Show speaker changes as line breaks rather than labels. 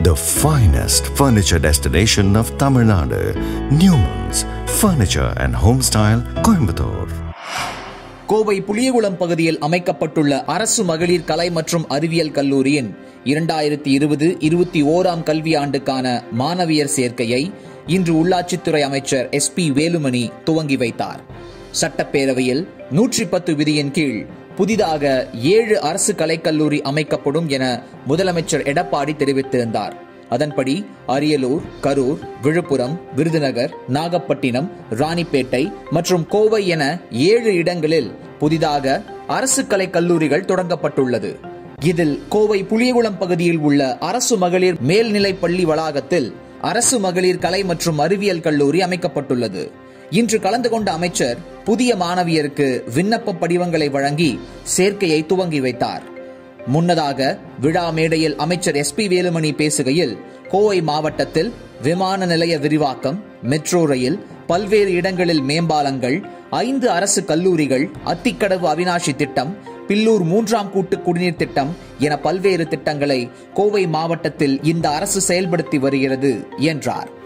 the finest furniture destination of Tamil Nadu, Newman's Furniture and Homestyle, Coimbatore.
Kovai Puliyakulam பகுதியில் அமைக்கப்பட்டுள்ள அரசு மகளிர் கலை மற்றும் அறிவியல் கல்லூரியின் இரண்டாயிரத்தி இருபது இருபத்தி ஓராம் கல்வியாண்டுக்கான மாணவியர் சேர்க்கையை இன்று உள்ளாட்சித்துறை அமைச்சர் எஸ் பி வேலுமணி துவங்கி வைத்தார் சட்டப்பேரவையில் நூற்றி பத்து விதியின் கீழ் புதிதாக ஏழு அரசு கலைக்கல்லூரி அமைக்கப்படும் என முதலமைச்சர் எடப்பாடி தெரிவித்திருந்தார் அதன்படி அரியலூர் கரூர் விழுப்புரம் விருதுநகர் நாகப்பட்டினம் ராணிப்பேட்டை மற்றும் கோவை என ஏழு இடங்களில் புதிதாக அரசு கலை கல்லூரிகள் தொடங்கப்பட்டுள்ளது இதில் கோவை புளியகுளம் பகுதியில் உள்ள அரசு மகளிர் மேல்நிலைப் பள்ளி வளாகத்தில் அரசு மகளிர் கலை மற்றும் அறிவியல் கல்லூரி அமைக்கப்பட்டுள்ளது இன்று கலந்து கொண்ட அமைச்சர் புதிய மாணவியருக்கு விண்ணப்ப படிவங்களை வழங்கி சேர்க்கையை துவங்கி வைத்தார் முன்னதாக விழா மேடையில் அமைச்சர் எஸ் பி வேலுமணி பேசுகையில் கோவை மாவட்டத்தில் விமான நிலைய விரிவாக்கம் மெட்ரோ ரயில் பல்வேறு இடங்களில் மேம்பாலங்கள் ஐந்து அரசு கல்லூரிகள் அத்திக்கடவு அவினாஷி திட்டம் பில்லூர் மூன்றாம் கூட்டு குடிநீர் திட்டம் என பல்வேறு திட்டங்களை கோவை மாவட்டத்தில் இந்த அரசு செயல்படுத்தி வருகிறது என்றார்